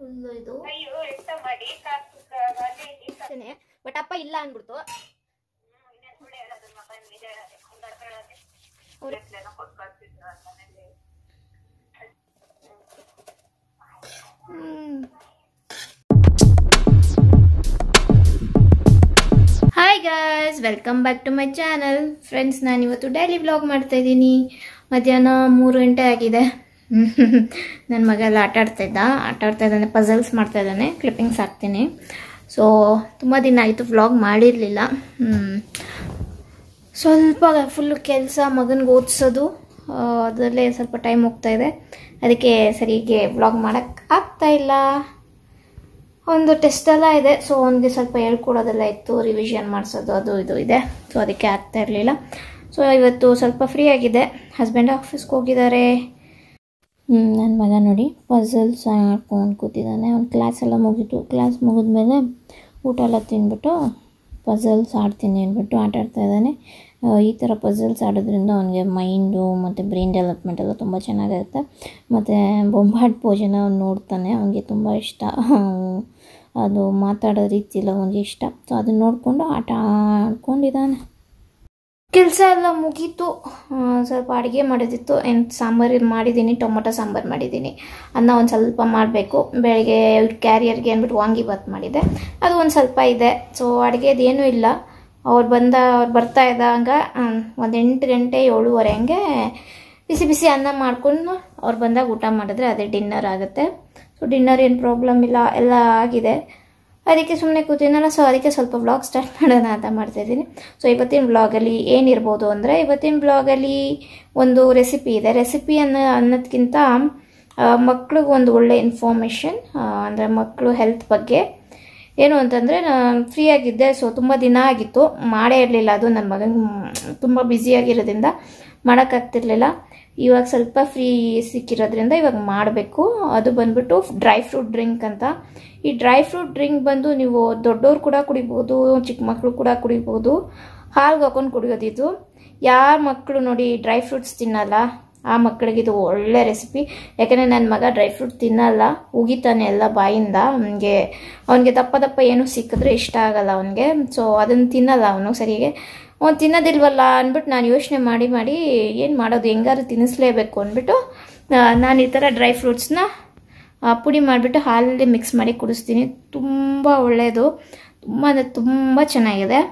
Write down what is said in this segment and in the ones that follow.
full ಇದು ಅಯ್ಯೋ ಎಂತ ಮಾಡಿ ಕಾಸು ಅದೇ ಇಲ್ಲಿ ಬಟ್ ಅಪ್ಪ ಇಲ್ಲ ಅಂದ್ಬಿಡ್ತು ಸುಳ್ಳು ಹೇಳೋದು ಮಗನ್ ನಿಜ ಹೇಳೋದೆ ಒಂದರ್ಕೊಳ್ಳೋದೆ ಅವ್ರು ಏನೋ ಕೊಟ್ಟು ಕಳ್ಸಿದ್ರು ಮನೇಲಿ hi guys welcome back to my channel friends ನಾನು ಇವತ್ತು ಡೈಲಿ ವ್ಲಾಗ್ ಮಾಡ್ತಾ ಇದ್ದೀನಿ ಮಧ್ಯಾಹ್ನ ಮೂರು ಗಂಟೆ ಆಗಿದೆ ನನ್ನ ಮಗ ಎಲ್ಲ ಆಟ ಆಡ್ತಾ ಇದ್ದ ಆಟ ಆಡ್ತಾ ಇದ್ದಾನೆ ಪಝಲ್ಸ್ ಮಾಡ್ತಾ ಇದ್ದಾನೆ ಕ್ಲಿಪ್ಪಿಂಗ್ಸ್ ಹಾಕ್ತೀನಿ ಸೊ ತುಂಬ ದಿನ ಆಯಿತು ವ್ಲಾಗ್ ಮಾಡಿರಲಿಲ್ಲ ಸ್ವಲ್ಪ ಫುಲ್ಲು ಕೆಲಸ ಮಗನಿಗೆ ಓದಿಸೋದು ಅದರಲ್ಲೇ ಸ್ವಲ್ಪ ಟೈಮ್ ಹೋಗ್ತಾ ಇದೆ ಅದಕ್ಕೆ ಸರಿಗೆ ವ್ಲಾಗ್ ಮಾಡೋಕ್ಕೆ ಆಗ್ತಾ ಇಲ್ಲ ಒಂದು ಟೆಸ್ಟ್ ಎಲ್ಲ ಇದೆ ಸೊ ಅವನಿಗೆ ಸ್ವಲ್ಪ ಹೇಳ್ಕೊಡೋದೆಲ್ಲ ಇತ್ತು ರಿವಿಷನ್ ಮಾಡಿಸೋದು ಅದು ಇದು ಇದೆ ಸೊ ಅದಕ್ಕೆ ಆಗ್ತಾ ಇರಲಿಲ್ಲ ಸೊ ಇವತ್ತು ಸ್ವಲ್ಪ ಫ್ರೀ ಆಗಿದೆ ಹಸ್ಬೆಂಡ್ ಆಫೀಸ್ಗೆ ಹೋಗಿದ್ದಾರೆ ನನ್ನ ಮಗ ನೋಡಿ ಪಝಲ್ಸ್ ಆಡ್ಕೊಂಡು ಕೂತಿದ್ದಾನೆ ಅವ್ನ ಕ್ಲಾಸ್ ಎಲ್ಲ ಮುಗೀತು ಕ್ಲಾಸ್ ಮುಗಿದ್ಮೇಲೆ ಊಟ ಎಲ್ಲ ತಿಂದ್ಬಿಟ್ಟು ಪಝಲ್ಸ್ ಆಡ್ತೀನಿ ಅಂದ್ಬಿಟ್ಟು ಆಟ ಆಡ್ತಾ ಇದ್ದಾನೆ ಆ, ಈ ಥರ ಪಝಲ್ಸ್ ಆಡೋದ್ರಿಂದ ಅವನಿಗೆ ಮೈಂಡು ಮತ್ತು ಬ್ರೈನ್ ಡೆವಲಪ್ಮೆಂಟ್ ಎಲ್ಲ ತುಂಬ ಚೆನ್ನಾಗಿರುತ್ತೆ ಮತ್ತು ಬೊಂಬಾಟ್ ಭೋಜನ ಅವ್ನು ನೋಡ್ತಾನೆ ಅವನಿಗೆ ತುಂಬ ಇಷ್ಟ ಅದು ಮಾತಾಡೋ ರೀತಿ ಎಲ್ಲ ಅವನಿಗೆ ಇಷ್ಟ ಸೊ ಅದನ್ನ ನೋಡಿಕೊಂಡು ಆಟ ಆಡ್ಕೊಂಡಿದ್ದಾನೆ ಕೆಲಸ ಎಲ್ಲ ಮುಗೀತು ಆ, ಸ್ವಲ್ಪ ಅಡುಗೆ ಮಾಡೋದಿತ್ತು ಏನು ಸಾಂಬಾರು ಮಾಡಿದ್ದೀನಿ ಟೊಮೊಟೊ ಸಾಂಬಾರು ಮಾಡಿದ್ದೀನಿ ಅನ್ನ ಒಂದು ಸ್ವಲ್ಪ ಮಾಡಬೇಕು ಬೆಳಗ್ಗೆ ಕ್ಯಾರಿಯರ್ಗೆ ಅಂದ್ಬಿಟ್ಟು ವಾಂಗಿಬಾತ್ ಮಾಡಿದೆ ಅದು ಒಂದು ಸ್ವಲ್ಪ ಇದೆ ಸೊ ಅಡುಗೆದು ಏನೂ ಇಲ್ಲ ಅವ್ರು ಬಂದ ಅವ್ರು ಬರ್ತಾ ಇದ್ದಾಗ ಒಂದು ಎಂಟು ಗಂಟೆ ಏಳುವರೆ ಹಂಗೆ ಬಿಸಿ ಬಿಸಿ ಅನ್ನ ಮಾಡ್ಕೊಂಡು ಅವ್ರು ಬಂದಾಗ ಊಟ ಮಾಡಿದ್ರೆ ಅದೇ ಡಿನ್ನರ್ ಆಗುತ್ತೆ ಸೊ ಡಿನ್ನರ್ ಏನು ಪ್ರಾಬ್ಲಮ್ ಇಲ್ಲ ಎಲ್ಲ ಆಗಿದೆ ಅದಕ್ಕೆ ಸುಮ್ಮನೆ ಕೂತಿದ್ನಲ್ಲ ಸೊ ಅದಕ್ಕೆ ಸ್ವಲ್ಪ ವ್ಲಾಗ್ ಸ್ಟಾರ್ಟ್ ಮಾಡೋಣ ಅಂತ ಮಾಡ್ತಾಯಿದ್ದೀನಿ ಸೊ ಇವತ್ತಿನ ವ್ಲಾಗಲ್ಲಿ ಏನಿರ್ಬೋದು ಅಂದರೆ ಇವತ್ತಿನ ವ್ಲಾಗಲ್ಲಿ ಒಂದು ರೆಸಿಪಿ ಇದೆ ರೆಸಿಪಿ ಅನ್ನೋ ಅನ್ನೋದಕ್ಕಿಂತ ಮಕ್ಳಿಗೆ ಒಂದು ಒಳ್ಳೆ ಇನ್ಫಾರ್ಮೇಷನ್ ಅಂದರೆ ಮಕ್ಕಳು ಹೆಲ್ತ್ ಬಗ್ಗೆ ಏನು ಅಂತಂದರೆ ನಾನು ಫ್ರೀ ಆಗಿದ್ದೆ ಸೊ ತುಂಬ ದಿನ ಆಗಿತ್ತು ಮಾಡೇ ಇರಲಿಲ್ಲ ಅದು ನನ್ನ ಮಗನ ತುಂಬ ಬ್ಯುಸಿಯಾಗಿರೋದ್ರಿಂದ ಮಾಡೋಕ್ಕಾಗ್ತಿರ್ಲಿಲ್ಲ ಇವಾಗ ಸ್ವಲ್ಪ ಫ್ರೀ ಸಿಕ್ಕಿರೋದ್ರಿಂದ ಇವಾಗ ಮಾಡಬೇಕು ಅದು ಬಂದ್ಬಿಟ್ಟು ಡ್ರೈ ಫ್ರೂಟ್ ಡ್ರಿಂಕ್ ಅಂತ ಈ ಡ್ರೈ ಫ್ರೂಟ್ ಡ್ರಿಂಕ್ ಬಂದು ನೀವು ದೊಡ್ಡವ್ರು ಕೂಡ ಕುಡಿಬೋದು ಚಿಕ್ಕ ಮಕ್ಕಳು ಕೂಡ ಕುಡಿಬೋದು ಹಾಲ್ಗೆ ಹಾಕೊಂಡು ಕುಡಿಯೋದು ಇದು ಯಾರ ಮಕ್ಕಳು ನೋಡಿ ಡ್ರೈ ಫ್ರೂಟ್ಸ್ ತಿನ್ನಲ್ಲ ಆ ಮಕ್ಕಳಿಗೆ ಇದು ಒಳ್ಳೆ ರೆಸಿಪಿ ಯಾಕಂದರೆ ನನ್ನ ಮಗ ಡ್ರೈ ಫ್ರೂಟ್ ತಿನ್ನಲ್ಲ ಉಗಿತಾನೆ ಎಲ್ಲ ಬಾಯಿಂದ ಅವನಿಗೆ ಅವನಿಗೆ ದಪ್ಪ ದಪ್ಪ ಏನು ಸಿಕ್ಕಿದ್ರೆ ಇಷ್ಟ ಆಗಲ್ಲ ಅವನಿಗೆ ಸೊ ಅದನ್ನು ತಿನ್ನಲ್ಲ ಅವನು ಸರಿಗೆ ಅವ್ನು ತಿನ್ನೋದಿಲ್ವಲ್ಲ ಅಂದ್ಬಿಟ್ಟು ನಾನು ಯೋಚನೆ ಮಾಡಿ ಮಾಡಿ ಏನು ಮಾಡೋದು ಹೆಂಗಾರು ತಿನ್ನಿಸ್ಲೇಬೇಕು ಅಂದ್ಬಿಟ್ಟು ನಾನು ಈ ಥರ ಡ್ರೈ ಫ್ರೂಟ್ಸ್ನ ಪುಡಿ ಮಾಡಿಬಿಟ್ಟು ಹಾಲಲ್ಲಿ ಮಿಕ್ಸ್ ಮಾಡಿ ಕುಡಿಸ್ತೀನಿ ತುಂಬ ಒಳ್ಳೆಯದು ತುಂಬ ಅಂದರೆ ತುಂಬ ಚೆನ್ನಾಗಿದೆ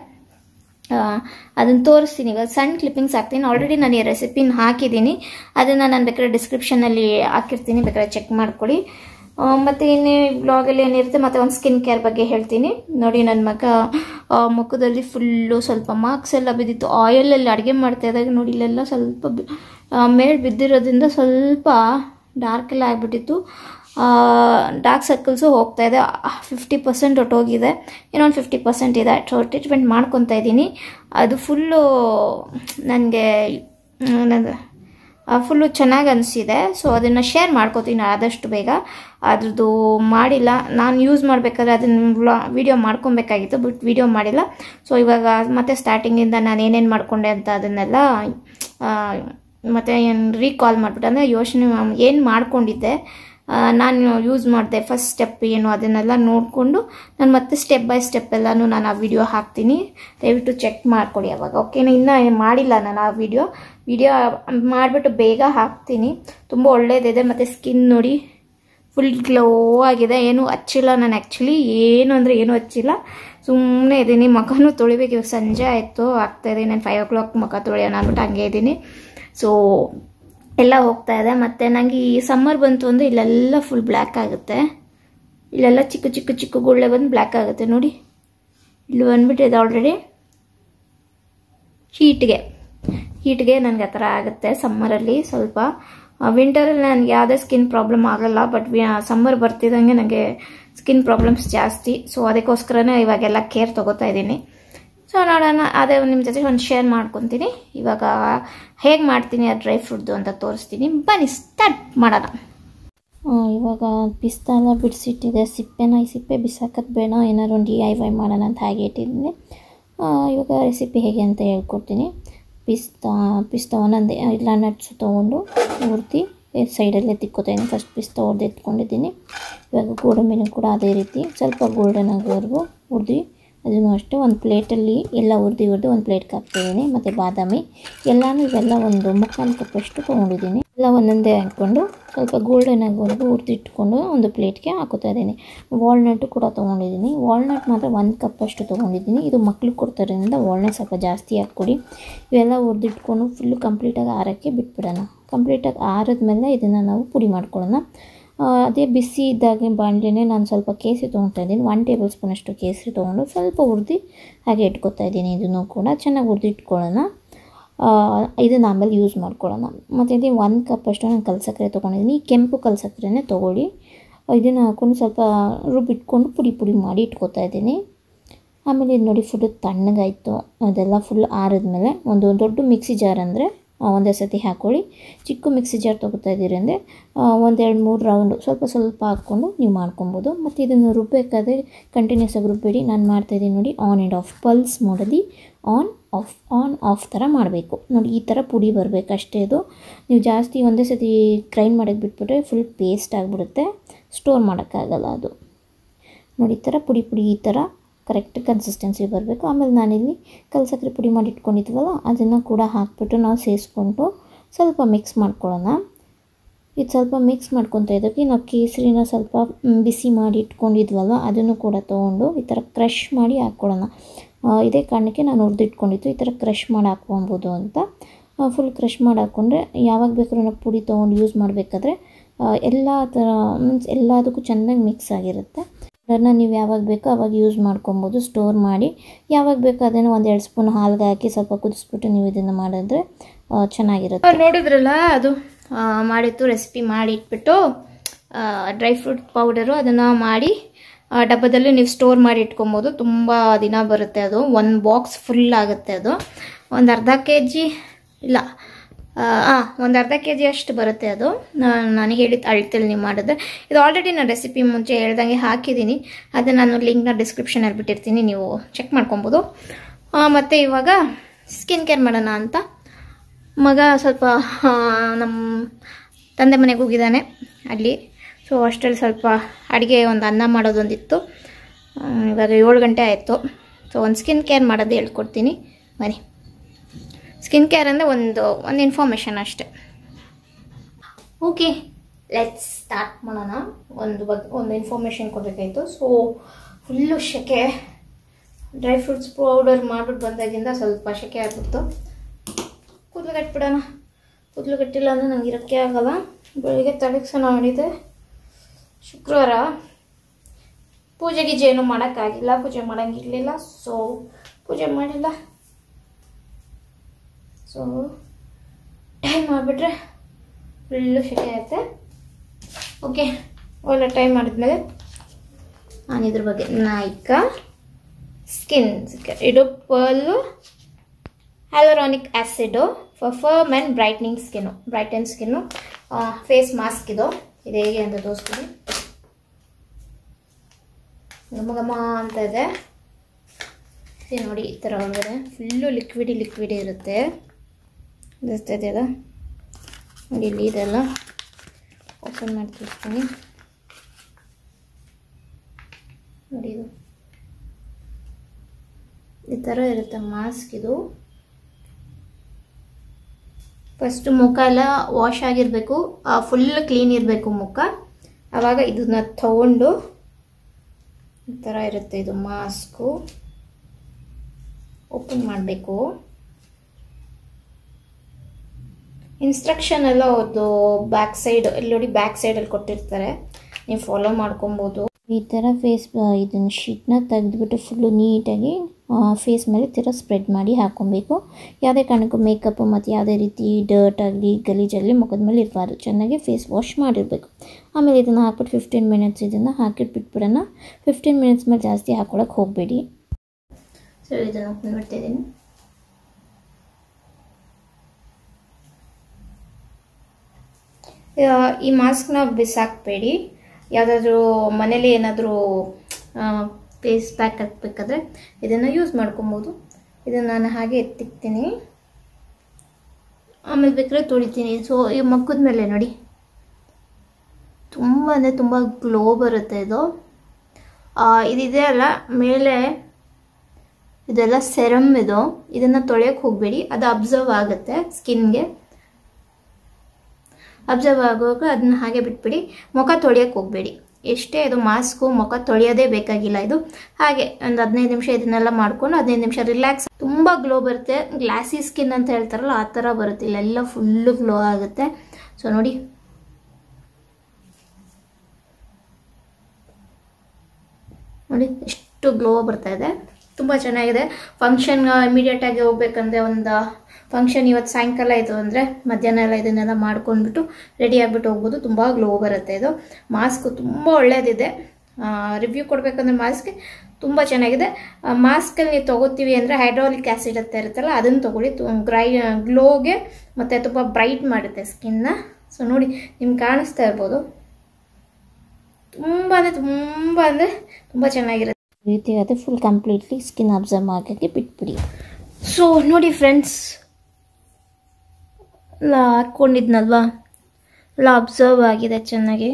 ಅದನ್ನು ತೋರಿಸ್ತೀನಿ ಈಗ ಸಣ್ಣ ಕ್ಲಿಪ್ಪಿಂಗ್ಸ್ ಹಾಕ್ತೀನಿ ಆಲ್ರೆಡಿ ನಾನು ಈ ರೆಸಿಪಿನ ಹಾಕಿದ್ದೀನಿ ಅದನ್ನು ನಾನು ಬೇಕಾದ್ರೆ ಡಿಸ್ಕ್ರಿಪ್ಷನಲ್ಲಿ ಹಾಕಿರ್ತೀನಿ ಬೇಕಾದ್ರೆ ಚೆಕ್ ಮಾಡ್ಕೊಳ್ಳಿ ಆ, ಮತ್ತೆ ಇನ್ನೇ ಬ್ಲಾಗಲ್ಲಿ ಏನಿರುತ್ತೆ ಮತ್ತು ಒಂದು ಸ್ಕಿನ್ ಕೇರ್ ಬಗ್ಗೆ ಹೇಳ್ತೀನಿ ನೋಡಿ ನನ್ನ ಮಗ ಆ, ಮುಖದಲ್ಲಿ ಫುಲ್ಲು ಸ್ವಲ್ಪ ಮಾರ್ಕ್ಸ್ ಎಲ್ಲ ಬಿದ್ದಿತ್ತು ಆಯಿಲಲ್ಲಿ ಅಡುಗೆ ಮಾಡ್ತಾ ಇದ್ದಾಗ ನೋಡಿ ಇಲ್ಲೆಲ್ಲ ಸ್ವಲ್ಪ ಮೇಲೆ ಬಿದ್ದಿರೋದ್ರಿಂದ ಸ್ವಲ್ಪ ಡಾರ್ಕ್ ಎಲ್ಲ ಆಗಿಬಿಟ್ಟಿತ್ತು ಡಾರ್ಕ್ ಸರ್ಕಲ್ಸು ಹೋಗ್ತಾ ಇದೆ ಫಿಫ್ಟಿ ಪರ್ಸೆಂಟ್ ಹೊಟ್ಟೋಗಿದೆ ಇನ್ನೊಂದು ಫಿಫ್ಟಿ ಪರ್ಸೆಂಟ್ ಇದೆ ಸೊ ಟ್ರೀಟ್ಮೆಂಟ್ ಮಾಡ್ಕೊತಾ ಇದ್ದೀನಿ ಅದು ಫುಲ್ಲು ನನಗೆ ನನಗೆ ಫುಲ್ಲು ಚೆನ್ನಾಗಿ ಅನಿಸಿದೆ ಸೊ ಅದನ್ನು ಶೇರ್ ಮಾಡ್ಕೋತೀನಿ ಆದಷ್ಟು ಬೇಗ ಅದ್ರದ್ದು ಮಾಡಿಲ್ಲ ನಾನು ಯೂಸ್ ಮಾಡಬೇಕಾದ್ರೆ ಅದನ್ನು ವ್ಲಾ ವಿಡಿಯೋ ಮಾಡ್ಕೊಬೇಕಾಗಿತ್ತು ಬಟ್ ವಿಡಿಯೋ ಮಾಡಿಲ್ಲ ಸೊ ಇವಾಗ ಮತ್ತೆ ಸ್ಟಾರ್ಟಿಂಗಿಂದ ನಾನು ಏನೇನು ಮಾಡಿಕೊಂಡೆ ಅಂತ ಅದನ್ನೆಲ್ಲ ಆ, ಮತ್ತೆ ಏನು ರೀಕಾಲ್ ಮಾಡಿಬಿಟ್ಟು ಅಂದರೆ ಯೋಚನೆ ಏನು ಮಾಡ್ಕೊಂಡಿದ್ದೆ ಆ, ನಾನು ಯೂಸ್ ಮಾಡಿದೆ ಫಸ್ಟ್ ಸ್ಟೆಪ್ ಏನು ಅದನ್ನೆಲ್ಲ ನೋಡಿಕೊಂಡು ನಾನು ಮತ್ತೆ ಸ್ಟೆಪ್ ಬೈ ಸ್ಟೆಪ್ ಎಲ್ಲನೂ ನಾನು ಆ ವಿಡಿಯೋ ಹಾಕ್ತೀನಿ ದಯವಿಟ್ಟು ಚೆಕ್ ಮಾಡ್ಕೊಡಿ ಅವಾಗ ಓಕೆನಾ ಇನ್ನೂ ಮಾಡಿಲ್ಲ ನಾನು ಆ ವಿಡಿಯೋ ವಿಡಿಯೋ ಮಾಡಿಬಿಟ್ಟು ಬೇಗ ಹಾಕ್ತೀನಿ ತುಂಬ ಒಳ್ಳೇದಿದೆ ಮತ್ತು ಸ್ಕಿನ್ ನೋಡಿ ಫುಲ್ ಗ್ಲೋ ಆಗಿದೆ ಏನೂ ಹಚ್ಚಿಲ್ಲ ನಾನು ಆ್ಯಕ್ಚುಲಿ ಏನು ಅಂದರೆ ಏನೂ ಹಚ್ಚಿಲ್ಲ ಸುಮ್ಮನೆ ಇದ್ದೀನಿ ಮುಖನೂ ತೊಳಿಬೇಕು ಇವಾಗ ಸಂಜೆ ಆಯಿತು ಆಗ್ತಾಯಿದೆ ನಾನು ಫೈವ್ ಓ ಕ್ಲಾಕ್ ಮುಖ ತೊಳೆಯೋಣ ಅಂದ್ಬಿಟ್ಟು ಹಂಗೆ ಇದ್ದೀನಿ ಸೊ ಎಲ್ಲ ಹೋಗ್ತಾ ಇದೆ ಮತ್ತು ನನಗೆ ಈ ಸಮ್ಮರ್ ಬಂತು ಅಂದರೆ ಇಲ್ಲೆಲ್ಲ ಫುಲ್ ಬ್ಲ್ಯಾಕ್ ಆಗುತ್ತೆ ಇಲ್ಲೆಲ್ಲ ಚಿಕ್ಕ ಚಿಕ್ಕ ಚಿಕ್ಕ ಗುಳ್ಳೆ ಬಂದು ಬ್ಲ್ಯಾಕ್ ಆಗುತ್ತೆ ನೋಡಿ ಇಲ್ಲಿ ಬಂದ್ಬಿಟ್ಟಿದೆ ಆಲ್ರೆಡಿ ಹೀಟ್ಗೆ ಹೀಟ್ಗೆ ನನಗೆ ಆ ಥರ ಆಗುತ್ತೆ ಸಮ್ಮರಲ್ಲಿ ಸ್ವಲ್ಪ ವಿಂಟರಲ್ಲಿ ನನಗೆ ಯಾವುದೇ ಸ್ಕಿನ್ ಪ್ರಾಬ್ಲಮ್ ಆಗಲ್ಲ ಬಟ್ ಸಮ್ಮರ್ ಬರ್ತಿದ್ದಂಗೆ ನನಗೆ ಸ್ಕಿನ್ ಪ್ರಾಬ್ಲಮ್ಸ್ ಜಾಸ್ತಿ ಸೊ ಅದಕ್ಕೋಸ್ಕರನೇ ಇವಾಗೆಲ್ಲ ಕೇರ್ ತೊಗೋತಾ ಇದ್ದೀನಿ ಸೊ ನೋಡೋಣ ಅದೇ ನಿಮ್ಮ ಜೊತೆ ಒಂದು ಶೇರ್ ಮಾಡ್ಕೊತೀನಿ ಇವಾಗ ಹೇಗೆ ಮಾಡ್ತೀನಿ ಆ ಡ್ರೈ ಫ್ರೂಟ್ದು ಅಂತ ತೋರಿಸ್ತೀನಿ ಬನ್ನಿ ಸ್ಟಾರ್ಟ್ ಮಾಡೋಣ ಇವಾಗ ಪಿಸ್ತಾ ಎಲ್ಲ ಬಿಡಿಸಿಟ್ಟಿದೆ ಸಿಪ್ಪೆನ ಈ ಸಿಪ್ಪೆ ಬಿಸಾಕೋದು ಬೇಡ ಏನಾದ್ರು ಒಂದು ಡಿ ಐ ವೈ ಮಾಡೋಣ ಅಂತ ಹಾಗೆ ಇಟ್ಟಿದ್ದೀನಿ ಆ, ಇವಾಗ ರೆಸಿಪಿ ಹೇಗೆ ಅಂತ ಹೇಳ್ಕೊಡ್ತೀನಿ ಪಿಸ್ತಾ ಪಿಸ್ತಾ ಒಂದೊಂದೇ ಇಲ್ಲ ನಟ್ಸು ತೊಗೊಂಡು ಪೂರ್ತಿ ಸೈಡಲ್ಲೇ ತಿಕ್ಕೋತಾ ಇದ್ದೀನಿ ಫಸ್ಟ್ ಪಿಸ್ತಾ ಹೊಡೆದು ಎತ್ಕೊಂಡಿದ್ದೀನಿ ಇವಾಗ ಗೋಡಂಬಿನೂ ಕೂಡ ಅದೇ ರೀತಿ ಸ್ವಲ್ಪ ಗೋಲ್ಡನ್ ಆಗೋವರೆಗೂ ಹುರಿದು ಅದನ್ನು ಅಷ್ಟೇ ಒಂದು ಪ್ಲೇಟಲ್ಲಿ ಎಲ್ಲ ಹುರಿದು ಹುರಿದು ಒಂದು ಪ್ಲೇಟ್ಗೆ ಹಾಕ್ತಿದ್ದೀನಿ ಮತ್ತು ಬಾದಾಮಿ ಎಲ್ಲನೂ ಇವೆಲ್ಲ ಒಂದು ಮುಕ್ಕಾಲು ಕಪ್ಪಷ್ಟು ತೊಗೊಂಡಿದ್ದೀನಿ ಎಲ್ಲ ಒಂದೊಂದೇ ಹಾಕ್ಕೊಂಡು ಸ್ವಲ್ಪ ಗೋಲ್ಡನ್ ಆಗೋವರೆಗೂ ಹುರಿದಿಟ್ಕೊಂಡು ಒಂದು ಪ್ಲೇಟ್ಗೆ ಹಾಕೋತಾ ಇದ್ದೀನಿ ವಾಲ್ನಟ್ಟು ಕೂಡ ತೊಗೊಂಡಿದ್ದೀನಿ ವಾಲ್ನಟ್ ಮಾತ್ರ ಒಂದು ಕಪ್ಪಷ್ಟು ತೊಗೊಂಡಿದ್ದೀನಿ ಇದು ಮಕ್ಳಿಗೆ ಕೊಡ್ತಾರಿಂದ ವಾಲ್ನಟ್ ಸ್ವಲ್ಪ ಜಾಸ್ತಿ ಹಾಕ್ಕೊಡಿ ಇವೆಲ್ಲ ಹುರಿದಿಟ್ಕೊಂಡು ಫುಲ್ಲು ಕಂಪ್ಲೀಟಾಗಿ ಆರೋಕ್ಕೆ ಬಿಟ್ಬಿಡೋಣ ಕಂಪ್ಲೀಟಾಗಿ ಆರಿದ್ಮೇಲೆ ಇದನ್ನು ನಾವು ಪುಡಿ ಮಾಡ್ಕೊಳ್ಳೋಣ ಆ, ಅದೇ ಬಿಸಿ ಇದ್ದಾಗೆ ಬಾಣಲೆನೇ ನಾನು ಸ್ವಲ್ಪ ಕೇಸರಿ ತೊಗೊತಾ ಇದ್ದೀನಿ ಒನ್ ಟೇಬಲ್ ಸ್ಪೂನಷ್ಟು ಕೇಸರಿ ತೊಗೊಂಡು ಸ್ವಲ್ಪ ಹುರಿದು ಹಾಗೆ ಇಟ್ಕೊತಾ ಇದ್ದೀನಿ ಇದನ್ನು ಕೂಡ ಚೆನ್ನಾಗಿ ಹುರಿದು ಇಟ್ಕೊಳ್ಳೋಣ ಆ, ಇದನ್ನು ಆಮೇಲೆ ಯೂಸ್ ಮಾಡ್ಕೊಳ್ಳೋಣ ಮತ್ತು ಇದು ಒಂದು ಕಪ್ಪಷ್ಟು ನಾನು ಕಲ್ಸಕ್ಕರೆ ತೊಗೊಂಡಿದ್ದೀನಿ ಈ ಕೆಂಪು ಕಲ್ಸಕ್ಕರೆನೇ ತೊಗೊಳ್ಳಿ ಇದನ್ನು ಹಾಕ್ಕೊಂಡು ಸ್ವಲ್ಪ ರುಬ್ಬಿಟ್ಕೊಂಡು ಪುಡಿ ಪುಡಿ ಮಾಡಿ ಇಟ್ಕೊತಾ ಇದ್ದೀನಿ ಆಮೇಲೆ ಇದು ನೋಡಿ ಫುಲ್ಲು ತಣ್ಣಗಾಯಿತು ಅದೆಲ್ಲ ಫುಲ್ ಆರಿದ್ಮೇಲೆ ಒಂದು ದೊಡ್ಡ ಮಿಕ್ಸಿ ಜಾರ್ ಅಂದರೆ ಒಂದೇ ಸತಿ ಹಾಕ್ಕೊಳ್ಳಿ ಚಿಕ್ಕ ಮಿಕ್ಸಿ ಜಾರ್ ತೊಗೋತಾ ಇದ್ದೀರಿ ಅಂದರೆ ಒಂದೆರಡು ಮೂರು ರೌಂಡು ಸ್ವಲ್ಪ ಸ್ವಲ್ಪ ಹಾಕ್ಕೊಂಡು ನೀವು ಮಾಡ್ಕೊಬೋದು ಮತ್ತು ಇದನ್ನು ರುಬ್ಬಬೇಕಾದ್ರೆ ಕಂಟಿನ್ಯೂಸ್ ಆಗಿ ರುಬ್ಬೇಡಿ ನಾನು ಮಾಡ್ತಾಯಿದ್ದೀನಿ ನೋಡಿ ಆನ್ ಆ್ಯಂಡ್ ಆಫ್ ಪಲ್ಸ್ ಮಾಡೋದು ಆನ್ ಆಫ್ ಆನ್ ಆಫ್ ಥರ ಮಾಡಬೇಕು ನೋಡಿ ಈ ಥರ ಪುಡಿ ಬರಬೇಕು ಅಷ್ಟೇ ಇದು ನೀವು ಜಾಸ್ತಿ ಒಂದೇ ಸತಿ ಗ್ರೈಂಡ್ ಮಾಡೋಕ್ಕೆ ಬಿಟ್ಬಿಟ್ರೆ ಫುಲ್ ಪೇಸ್ಟ್ ಆಗಿಬಿಡುತ್ತೆ ಸ್ಟೋರ್ ಮಾಡೋಕ್ಕಾಗಲ್ಲ ಅದು ನೋಡಿ ಈ ಥರ ಪುಡಿ ಪುಡಿ ಈ ಥರ ಕರೆಕ್ಟ್ ಕನ್ಸಿಸ್ಟೆನ್ಸಿ ಬರಬೇಕು ಆಮೇಲೆ ನಾನಿಲ್ಲಿ ಕಲ್ಸಕ್ಕರೆ ಪುಡಿ ಮಾಡಿ ಇಟ್ಕೊಂಡಿದ್ವಲ್ಲ ಅದನ್ನು ಕೂಡ ಹಾಕ್ಬಿಟ್ಟು ನಾವು ಸೇರಿಸ್ಕೊಂಡು ಸ್ವಲ್ಪ ಮಿಕ್ಸ್ ಮಾಡ್ಕೊಳ್ಳೋಣ ಇದು ಸ್ವಲ್ಪ ಮಿಕ್ಸ್ ಮಾಡ್ಕೊತಾ ಇದ್ದಕ್ಕೆ ನಾವು ಕೇಸರಿನ ಸ್ವಲ್ಪ ಮ್, ಬಿಸಿ ಮಾಡಿ ಇಟ್ಕೊಂಡಿದ್ವಲ್ಲ ಅದನ್ನು ಕೂಡ ತೊಗೊಂಡು ಈ ಥರ ಕ್ರಷ್ ಮಾಡಿ ಹಾಕ್ಕೊಳ್ಳೋಣ ಆ, ಇದೇ ಕಾರಣಕ್ಕೆ ನಾನು ಹುರಿದಿಟ್ಕೊಂಡಿದ್ದು ಈ ಥರ ಕ್ರಷ್ ಮಾಡಿ ಹಾಕ್ಕೊಬೋದು ಅಂತ ಫುಲ್ ಕ್ರಷ್ ಮಾಡಿ ಹಾಕ್ಕೊಂಡ್ರೆ ಯಾವಾಗ ಬೇಕಾದ್ರೂ ನಾವು ಪುಡಿ ತೊಗೊಂಡು ಯೂಸ್ ಮಾಡಬೇಕಾದ್ರೆ ಎಲ್ಲ ಥರ ಮೀನ್ಸ್ ಎಲ್ಲದಕ್ಕೂ ಚೆನ್ನಾಗಿ ಮಿಕ್ಸ್ ಆಗಿರುತ್ತೆ ಅದನ್ನು ನೀವು ಯಾವಾಗ ಬೇಕೋ ಅವಾಗ ಯೂಸ್ ಮಾಡ್ಕೊಬೋದು ಸ್ಟೋರ್ ಮಾಡಿ ಯಾವಾಗ ಬೇಕೋ ಅದನ್ನು ಒಂದು ಎರಡು ಸ್ಪೂನ್ ಹಾಲ್ಗೆ ಹಾಕಿ ಸ್ವಲ್ಪ ಕುದಿಸ್ಬಿಟ್ಟು ನೀವು ಇದನ್ನು ಮಾಡಿದ್ರೆ ಆ, ಚೆನ್ನಾಗಿರುತ್ತೆ ನೋಡಿದ್ರಲ್ಲ ಅದು ಆ, ಮಾಡಿತ್ತು ರೆಸಿಪಿ ಮಾಡಿ ಇಟ್ಬಿಟ್ಟು ಡ್ರೈ ಫ್ರೂಟ್ ಪೌಡರು ಅದನ್ನು ಮಾಡಿ ಆ, ಡಬ್ಬದಲ್ಲಿ ನೀವು ಸ್ಟೋರ್ ಮಾಡಿ ಇಟ್ಕೊಬೋದು ತುಂಬ ದಿನ ಬರುತ್ತೆ ಅದು ಒಂದು ಬಾಕ್ಸ್ ಫುಲ್ ಆಗುತ್ತೆ ಅದು ಒಂದು ಅರ್ಧ ಕೆ ಜಿ ಇಲ್ಲ ಹಾಂ ಒಂದು ಅರ್ಧ ಕೆ ಜಿ ಅಷ್ಟು ಬರುತ್ತೆ ಅದು ನಾ- ನಾನು ಹೇಳಿದ ಅಳ್ತಲ್ಲಿ ನೀವು ಮಾಡಿದ್ರೆ ಇದು ಆಲ್ರೆಡಿ ನಾನು ರೆಸಿಪಿ ಮುಂಚೆ ಹೇಳ್ದಂಗೆ ಹಾಕಿದ್ದೀನಿ ಅದು ನಾನು ಲಿಂಕ್ನ ಡಿಸ್ಕ್ರಿಪ್ಷನಲ್ಲಿ ಬಿಟ್ಟಿರ್ತೀನಿ ನೀವು ಚೆಕ್ ಮಾಡ್ಕೊಬೋದು ಮತ್ತು ಇವಾಗ ಸ್ಕಿನ್ ಕೇರ್ ಮಾಡೋಣ ಅಂತ ಮಗ ಸ್ವಲ್ಪ ಆ, ನಮ್ಮ ತಂದೆ ಮನೆಗೆ ಹೋಗಿದ್ದಾನೆ ಅಲ್ಲಿ ಸೊ ಅಷ್ಟರಲ್ಲಿ ಸ್ವಲ್ಪ ಅಡುಗೆ ಒಂದು ಅನ್ನ ಮಾಡೋದೊಂದಿತ್ತು ಆ, ಇವಾಗ ಏಳು ಗಂಟೆ ಆಯಿತು ಸೊ ಒಂದು ಸ್ಕಿನ್ ಕೇರ್ ಮಾಡೋದು ಹೇಳ್ಕೊಡ್ತೀನಿ ಬನ್ನಿ ಸ್ಕಿನ್ ಕೇರ್ ಅಂದರೆ ಒಂದು ಒಂದು ಇನ್ಫಾರ್ಮೇಷನ್ ಅಷ್ಟೆ ಓಕೆ ಲೆಟ್ಸ್ ಸ್ಟಾರ್ಟ್ ಮಾಡೋಣ ಒಂದು ಬಗ್ಗೆ ಒಂದು ಇನ್ಫಾರ್ಮೇಷನ್ ಕೊಡಬೇಕಾಯಿತು ಸೊ ಫುಲ್ಲು ಶೆಕೆ ಡ್ರೈ ಫ್ರೂಟ್ಸ್ ಪೌಡರ್ ಮಾಡ್ಬಿಟ್ಟು ಬಂದಾಗಿಂದ ಸ್ವಲ್ಪ ಶೆಕೆ ಆಗ್ಬಿಡ್ತು ಕೂದಲು ಕಟ್ಬಿಡೋಣ ಕೂದಲು ಕಟ್ಟಿಲ್ಲ ಅಂದರೆ ನಂಗೆ ಇರೋಕ್ಕೆ ಆಗಲ್ಲ ಬೆಳಿಗ್ಗೆ ತಲೆಗೆ ಸ್ನಾನ ಮಾಡಿದೆ ಶುಕ್ರವಾರ ಪೂಜೆ ಗೀಜೆ ಏನು ಮಾಡೋಕ್ಕಾಗಿಲ್ಲ ಪೂಜೆ ಮಾಡೋಂಗಿರ್ಲಿಲ್ಲ ಸೊ ಪೂಜೆ ಮಾಡಿಲ್ಲ ಸೊ ಟೈಮ್ ಮಾಡಿಬಿಟ್ರೆ ಫುಲ್ಲು ಶೆಕೆ ಆಗುತ್ತೆ ಓಕೆ ಒಳ್ಳೆ ಟೈಮ್ ಮಾಡಿದ್ಮೇಲೆ ನಾನು ಇದ್ರ ಬಗ್ಗೆ ನಾಯ್ಕ ಸ್ಕಿನ್ ಇದು ಪರ್ಲು ಹ್ಯಾಲೋರಾನಿಕ್ ಆ್ಯಸಿಡು ಫರ್ firm and brightening skin brighten skin face mask ಇದು ಇದು ಹೇಗೆ ಅಂತ ತೋರಿಸ್ತೀನಿ ಘಮ ಘಮ ಅಂತ ಇದೆ ಇದು ನೋಡಿ ಈ ಥರ ಒಳಗಡೆ ಫುಲ್ಲು ಲಿಕ್ವಿಡಿ ಲಿಕ್ವಿಡಿ ಇರುತ್ತೆ ಗೊತ್ತಾ ಇದೆಯಲ್ಲ ನೋಡಿ ಇಲ್ಲಿ ಇದೆಲ್ಲ ಓಪನ್ ಮಾಡಿ ತೋರಿಸ್ತೀನಿ ನೋಡಿ ಇದು ಈ ಥರ ಇರುತ್ತೆ ಮಾಸ್ಕ್ ಇದು ಫಸ್ಟ್ ಮುಖ ಎಲ್ಲ ವಾಶ್ ಆಗಿರಬೇಕು ಫುಲ್ ಕ್ಲೀನ್ ಇರಬೇಕು ಮುಖ ಆವಾಗ ಇದನ್ನ ತಗೊಂಡು ಈ ಥರ ಇರುತ್ತೆ ಇದು ಮಾಸ್ಕು ಓಪನ್ ಮಾಡಬೇಕು ಇನ್ಸ್ಟ್ರಕ್ಷನ್ ಎಲ್ಲ ಅವ್ರದ್ದು ಬ್ಯಾಕ್ ಸೈಡ್ ಇಲ್ಲಿ ನೋಡಿ ಬ್ಯಾಕ್ ಸೈಡಲ್ಲಿ ಕೊಟ್ಟಿರ್ತಾರೆ ನೀವು ಫಾಲೋ ಮಾಡ್ಕೊಬೋದು ಈ ಥರ ಫೇಸ್ ಇದನ್ನು ಶೀಟ್ನ ತೆಗೆದ್ಬಿಟ್ಟು ಫುಲ್ಲು ನೀಟಾಗಿ ಫೇಸ್ ಮೇಲೆ ಈ ಥರ ಸ್ಪ್ರೆಡ್ ಮಾಡಿ ಹಾಕ್ಕೊಬೇಕು ಯಾವುದೇ ಕಾರಣಕ್ಕೂ ಮೇಕಪ್ಪು ಮತ್ತು ಯಾವುದೇ ರೀತಿ ಡರ್ಟ್ ಆಗಲಿ ಗಲೀಜಾಗಲಿ ಮುಖದ ಮೇಲೆ ಇರಬಾರ್ದು ಚೆನ್ನಾಗಿ ಫೇಸ್ ವಾಶ್ ಮಾಡಿರಬೇಕು ಆಮೇಲೆ ಇದನ್ನು ಹಾಕ್ಬಿಟ್ಟು ಫಿಫ್ಟೀನ್ ಮಿನಿಟ್ಸ್ ಇದನ್ನು ಹಾಕಿಟ್ಟು ಬಿಟ್ಬಿಡೋಣ ಫಿಫ್ಟೀನ್ ಮಿನಿಟ್ಸ್ ಮೇಲೆ ಜಾಸ್ತಿ ಹಾಕ್ಕೊಳಕ್ಕೆ ಹೋಗಬೇಡಿ ಸೊ ಇದನ್ನು ಓಪನ್ ಮಾಡ್ತಿದ್ದೀನಿ ಈ ಮಾಸ್ಕ್ನ ಬಿಸಾಕಬೇಡಿ ಯಾವುದಾದ್ರೂ ಮನೇಲಿ ಏನಾದರೂ ಫೇಸ್ ಪ್ಯಾಕ್ ಹಾಕ್ಬೇಕಾದ್ರೆ ಇದನ್ನು ಯೂಸ್ ಮಾಡ್ಕೊಬೋದು ಇದನ್ನು ನಾನು ಹಾಗೆ ಎತ್ತಿಕ್ತೀನಿ ಆಮೇಲೆ ಬೇಕಾದ್ರೆ ತೊಳಿತೀನಿ ಸೊ ಈ ಮಕ್ಕದ ಮೇಲೆ ನೋಡಿ ತುಂಬ ಅಂದರೆ ತುಂಬ ಗ್ಲೋ ಬರುತ್ತೆ ಇದು ಆ, ಇದಿದೆ ಅಲ್ಲ ಮೇಲೆ ಇದೆಲ್ಲ ಸೆರಮ್ ಇದು ಇದನ್ನು ತೊಳೆಯೋಕೆ ಹೋಗಬೇಡಿ ಅದು ಅಬ್ಸರ್ವ್ ಆಗುತ್ತೆ ಸ್ಕಿನ್ಗೆ ಅಬ್ಸರ್ವ್ ಆಗುವಾಗ ಅದನ್ನ ಹಾಗೆ ಬಿಟ್ಬಿಡಿ ಮುಖ ತೊಳೆಯೋಕೆ ಹೋಗಬೇಡಿ ಎಷ್ಟೇ ಇದು ಮಾಸ್ಕು ಮುಖ ತೊಳೆಯೋದೇ ಬೇಕಾಗಿಲ್ಲ ಇದು ಹಾಗೆ ಒಂದು ಹದಿನೈದು ನಿಮಿಷ ಇದನ್ನೆಲ್ಲ ಮಾಡ್ಕೊಂಡು ಹದಿನೈದು ನಿಮಿಷ ರಿಲ್ಯಾಕ್ಸ್ ತುಂಬ ಗ್ಲೋ ಬರುತ್ತೆ ಗ್ಲಾಸಿ ಸ್ಕಿನ್ ಅಂತ ಹೇಳ್ತಾರಲ್ಲ ಆ ಥರ ಬರುತ್ತೆ ಇಲ್ಲೆಲ್ಲ ಫುಲ್ಲು ಗ್ಲೋ ಆಗುತ್ತೆ ಸೊ ನೋಡಿ ನೋಡಿ ಎಷ್ಟು ಗ್ಲೋ ಬರ್ತಾ ಇದೆ ತುಂಬ ಚೆನ್ನಾಗಿದೆ ಫಂಕ್ಷನ್ ಇಮಿಡಿಯೇಟಾಗಿ ಹೋಗ್ಬೇಕಂದ್ರೆ ಒಂದು ಫಂಕ್ಷನ್ ಇವತ್ತು ಸಾಯಂಕಾಲ ಇದು ಅಂದರೆ ಮಧ್ಯಾಹ್ನ ಎಲ್ಲ ಇದನ್ನೆಲ್ಲ ಮಾಡ್ಕೊಂಡ್ಬಿಟ್ಟು ರೆಡಿ ಆಗಿಬಿಟ್ಟು ಹೋಗ್ಬೋದು ತುಂಬ ಗ್ಲೋ ಬರುತ್ತೆ ಇದು ಮಾಸ್ಕ್ ತುಂಬ ಒಳ್ಳೆಯದಿದೆ ರಿವ್ಯೂ ಕೊಡಬೇಕಂದ್ರೆ ಮಾಸ್ಕ್ಗೆ ತುಂಬ ಚೆನ್ನಾಗಿದೆ ಮಾಸ್ಕಲ್ಲಿ ನೀವು ತೊಗೋತೀವಿ ಅಂದರೆ ಹೈಡ್ರಾಲಿಕ್ ಆ್ಯಸಿಡ್ ಅಂತ ಇರುತ್ತಲ್ಲ ಅದನ್ನು ತೊಗೊಳ್ಳಿ ತು- ಗ್ರೈ ಗ್ಲೋಗೆ ಮತ್ತು ತುಂಬ ಬ್ರೈಟ್ ಮಾಡುತ್ತೆ ಸ್ಕಿನ್ನ ಸೊ ನೋಡಿ ನಿಮ್ಗೆ ಕಾಣಿಸ್ತಾ ಇರ್ಬೋದು ತುಂಬ ಅಂದರೆ ತುಂಬ ಅಂದರೆ ತುಂಬ ಚೆನ್ನಾಗಿರುತ್ತೆ ರೀತಿ ಆಗುತ್ತೆ ಫುಲ್ ಕಂಪ್ಲೀಟ್ಲಿ ಸ್ಕಿನ್ ಅಬ್ಸರ್ವ್ ಆಗೋಕ್ಕೆ ಬಿಟ್ಬಿಡಿ ಸೊ ನೋಡಿ ಫ್ರೆಂಡ್ಸ್ ಎಲ್ಲ ಹಾಕ್ಕೊಂಡಿದ್ನಲ್ವಾ ಎಲ್ಲ ಅಬ್ಸರ್ವ್ ಆಗಿದೆ ಚೆನ್ನಾಗಿ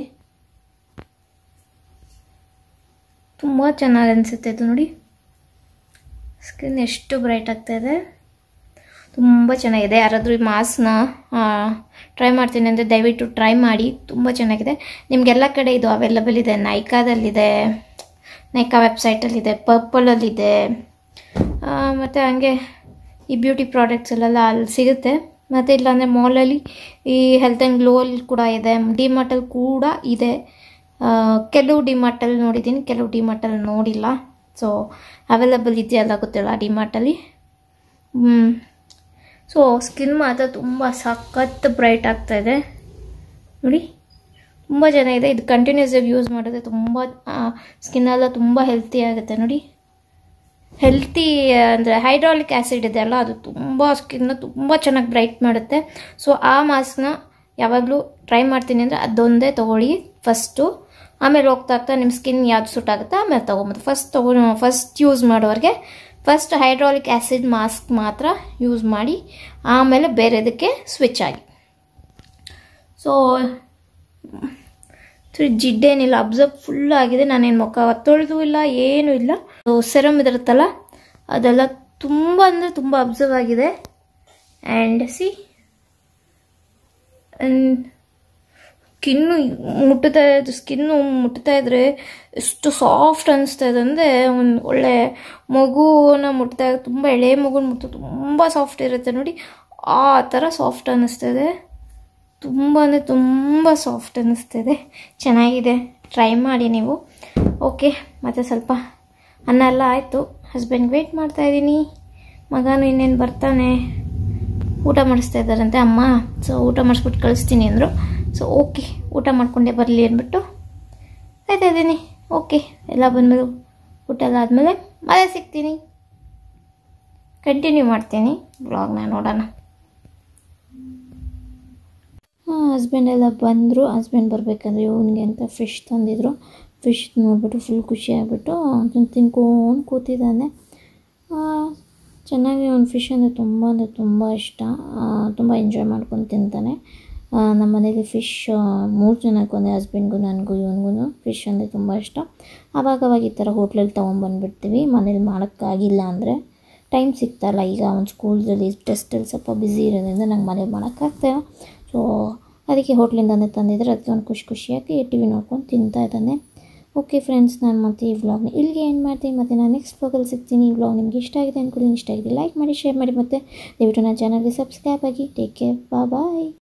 ತುಂಬ ಚೆನ್ನಾಗಿ ಅನಿಸುತ್ತೆ ಇದು ನೋಡಿ ಸ್ಕಿನ್ ಎಷ್ಟು ಬ್ರೈಟ್ ಆಗ್ತಾ ಇದೆ ತುಂಬ ಚೆನ್ನಾಗಿದೆ ಯಾರಾದರೂ ಈ ಮಾಸ್ಕ್ನ ಟ್ರೈ ಮಾಡ್ತೀನಿ ಅಂದರೆ ದಯವಿಟ್ಟು ಟ್ರೈ ಮಾಡಿ ತುಂಬ ಚೆನ್ನಾಗಿದೆ ನಿಮಗೆಲ್ಲ ಕಡೆ ಇದು ಅವೈಲಬಲ್ ಇದೆ ನೈಕಾದಲ್ಲಿದೆ ನೈಕಾ ವೆಬ್ಸೈಟಲ್ಲಿದೆ ಪರ್ಪಲಲ್ಲಿದೆ ಮತ್ತು ಹಂಗೆ ಈ ಬ್ಯೂಟಿ ಪ್ರಾಡಕ್ಟ್ಸಲ್ಲೆಲ್ಲ ಅಲ್ಲಿ ಸಿಗುತ್ತೆ ಮತ್ತು ಇಲ್ಲಾಂದರೆ ಮಾಲಲ್ಲಿ ಈ ಹೆಲ್ತ್ ಆ್ಯಂಡ್ ಗ್ಲೋಲ್ಲಿ ಕೂಡ ಇದೆ ಡಿಮಾರ್ಟಲ್ಲಿ ಕೂಡ ಇದೆ ಆ, ಕೆಲವು ಡಿಮಾರ್ಟಲ್ಲಿ ನೋಡಿದ್ದೀನಿ ಕೆಲವು ಡಿಮಾರ್ಟಲ್ಲಿ ನೋಡಿಲ್ಲ ಸೊ ಅವೈಲಬಲ್ ಇದೆಯಲ್ಲ ಗೊತ್ತಿಲ್ಲ ಡಿಮಾರ್ಟಲ್ಲಿ ಹ್ಞೂ ಸೊ ಸ್ಕಿನ್ ಮಾತ್ರ ತುಂಬ ಸಖತ್ ಬ್ರೈಟ್ ಆಗ್ತಾ ಇದೆ ನೋಡಿ ತುಂಬ ಚೆನ್ನಾಗಿದೆ ಇದು ಕಂಟಿನ್ಯೂಸ್ ಆಗಿ ಯೂಸ್ ಮಾಡಿದ್ರೆ ತುಂಬ ಸ್ಕಿನ್ ಎಲ್ಲ ತುಂಬ ಹೆಲ್ತಿ ಆಗುತ್ತೆ ನೋಡಿ ಹೆಲ್ತಿ ಅಂದರೆ ಹೈಡ್ರಾಲಿಕ್ ಆ್ಯಸಿಡ್ ಇದೆ ಅಲ್ಲ ಅದು ತುಂಬ ಸ್ಕಿನ್ನ ತುಂಬ ಚೆನ್ನಾಗಿ ಬ್ರೈಟ್ ಮಾಡುತ್ತೆ ಸೊ ಆ ಮಾಸ್ಕ್ನ ಯಾವಾಗಲೂ ಟ್ರೈ ಮಾಡ್ತೀನಿ ಅಂದರೆ ಅದೊಂದೇ ತೊಗೊಳ್ಳಿ ಫಸ್ಟು ಆಮೇಲೆ ಹೋಗ್ತಾ ಹೋಗ್ತಾ ನಿಮ್ಮ ಸ್ಕಿನ್ ಯಾವ್ದು ಸೂಟ್ ಆಗುತ್ತೆ ಆಮೇಲೆ ತೊಗೊಬೋದು ಫಸ್ಟ್ ತೊಗೊ ಫಸ್ಟ್ ಯೂಸ್ ಮಾಡೋರಿಗೆ ಫಸ್ಟ್ ಹೈಡ್ರಾಲಿಕ್ ಆ್ಯಸಿಡ್ ಮಾಸ್ಕ್ ಮಾತ್ರ ಯೂಸ್ ಮಾಡಿ ಆಮೇಲೆ ಬೇರೆದಕ್ಕೆ ಸ್ವಿಚ್ ಆಗಿ ಸೊ ಜಿಡ್ಡೇನಿಲ್ಲ ಅಬ್ಸರ್ವ್ ಫುಲ್ ಆಗಿದೆ ನಾನೇನು ಮುಖ ತೊಳೆದು ಇಲ್ಲ ಏನೂ ಇಲ್ಲ ಸೆರಮ್ ಇದಿರುತ್ತಲ್ಲ ಅದೆಲ್ಲ ತುಂಬ ಅಂದರೆ ತುಂಬ ಅಬ್ಸರ್ವ್ ಆಗಿದೆ ಆ್ಯಂಡ್ ಸಿ ಸ್ಕಿನ್ನು ಮುಟ್ಟುತ್ತಾ ಇದ್ದು ಸ್ಕಿನ್ನು ಮುಟ್ತಾ ಇದ್ರೆ ಎಷ್ಟು ಸಾಫ್ಟ್ ಅನಿಸ್ತಾ ಇದೆ ಅಂದರೆ ಒಂದು ಒಳ್ಳೆ ಮಗುನ ಮುಟ್ತಾ ತುಂಬ ಎಳೆ ಮಗುನ ಮುಟ್ಟು ತುಂಬ ಸಾಫ್ಟ್ ಇರುತ್ತೆ ನೋಡಿ ಆ ಥರ ಸಾಫ್ಟ್ ಅನ್ನಿಸ್ತಾ ಇದೆ ತುಂಬ ಅಂದರೆ ತುಂಬ ಸಾಫ್ಟ್ ಅನ್ನಿಸ್ತಿದೆ ಚೆನ್ನಾಗಿದೆ ಟ್ರೈ ಮಾಡಿ ನೀವು ಓಕೆ ಮತ್ತು ಸ್ವಲ್ಪ ಅನ್ನ ಎಲ್ಲ ಆಯಿತು ಹಸ್ಬೆಂಡ್ ವೆಯ್ಟ್ ಮಾಡ್ತಾಯಿದ್ದೀನಿ ಮಗನು ಇನ್ನೇನು ಬರ್ತಾನೆ ಊಟ ಮಾಡಿಸ್ತಾ ಇದ್ದಾರಂತೆ ಅಮ್ಮ ಸೊ ಊಟ ಮಾಡಿಸ್ಬಿಟ್ಟು ಕಳಿಸ್ತೀನಿ ಅಂದರು ಸೊ ಓಕೆ ಊಟ ಮಾಡ್ಕೊಂಡೇ ಬರಲಿ ಅಂದ್ಬಿಟ್ಟು ಕಾಯ್ತಾ ಇದ್ದೀನಿ ಓಕೆ ಎಲ್ಲ ಬಂದಮೇಲೆ ಊಟ ಎಲ್ಲ ಆದಮೇಲೆ ಮತ್ತೆ ಸಿಗ್ತೀನಿ ಕಂಟಿನ್ಯೂ ಮಾಡ್ತೀನಿ ಬ್ಲಾಗ್ನ ನೋಡೋಣ ಹಸ್ಬೆಂಡ್ ಎಲ್ಲ ಬಂದರು ಹಸ್ಬೆಂಡ್ ಬರಬೇಕಂದ್ರೆ ಇವನಿಗೆ ಅಂತ ಫಿಶ್ ತಂದಿದ್ರು ಫಿಶ್ ನೋಡ್ಬಿಟ್ಟು ಫುಲ್ ಖುಷಿ ಆಗಿಬಿಟ್ಟು ಅದನ್ನು ತಿನ್ಕೊಂಡು ಕೂತಿದ್ದಾನೆ ಆ, ಚೆನ್ನಾಗಿ ಅವ್ನು ಫಿಶ್ ಅಂದರೆ ತುಂಬ ಅಂದರೆ ತುಂಬ ಇಷ್ಟ ತುಂಬ ಎಂಜಾಯ್ ಮಾಡ್ಕೊಂಡು ತಿಂತಾನೆ ಆ, ನಮ್ಮ ಮನೇಲಿ ಫಿಶ್ ಮೂರು ಜನಕ್ಕೆ ಒಂದೇ ಹಸ್ಬೆಂಡ್ಗೂ ನನಗೂ ಇವನಿಗೂ ಫಿಶ್ ಅಂದರೆ ತುಂಬ ಇಷ್ಟ ಆವಾಗವಾಗ ಈ ಥರ ಹೋಟ್ಲಲ್ಲಿ ತೊಗೊಂಬಂದ್ಬಿಡ್ತೀವಿ ಮನೇಲಿ ಮಾಡೋಕ್ಕಾಗಿಲ್ಲ ಅಂದರೆ ಟೈಮ್ ಸಿಗ್ತಾಯಿಲ್ಲ ಈಗ ಅವ್ನು ಸ್ಕೂಲ್ದಲ್ಲಿ ಟೆಸ್ಟಲ್ಲಿ ಸ್ವಲ್ಪ ಬ್ಯುಸಿ ಇರೋದ್ರಿಂದ ನಂಗೆ ಮನೇಲಿ ಮಾಡೋಕ್ಕಾಗ್ತಾಯಿಲ್ಲ ಸೊ ಅದಕ್ಕೆ ಹೋಟ್ಲಿಂದನೇ ತಂದಿದ್ರೆ ಅದಕ್ಕೆ ಅವ್ನು ಖುಷಿ ಖುಷಿಯಾಗಿ ಟಿ ವಿ ನೋಡ್ಕೊಂಡು ತಿಂತಾ ಇದ್ದಾನೆ ಓಕೆ ಫ್ರೆಂಡ್ಸ್ ನಾನು ಮತ್ತೆ ಈ ವ್ಲಾಗ್ನ ಇಲ್ಲಿಗೆ ಏನು ಮಾಡ್ತೀನಿ ಮತ್ತು ನಾನು ನೆಕ್ಸ್ಟ್ ವ್ಲಾಗಲ್ಲಿ ಸಿಗ್ತೀನಿ ಈ ವ್ಲಾಗ್ ನಿಮ್ಗೆ ಇಷ್ಟ ಆಗಿದೆ ಅಂದ್ಕೊಳ್ಳಿ ಇಷ್ಟ ಆಗಿದೆ ಲೈಕ್ ಮಾಡಿ ಶೇರ್ ಮಾಡಿ ಮತ್ತು ದಯವಿಟ್ಟು ನನ್ನ ಚಾನಲ್ಗೆ ಸಬ್ಸ್ಕ್ರೈಬ್ ಆಗಿ ಟೇಕ್ ಕೇರ್ ಬಾಯ್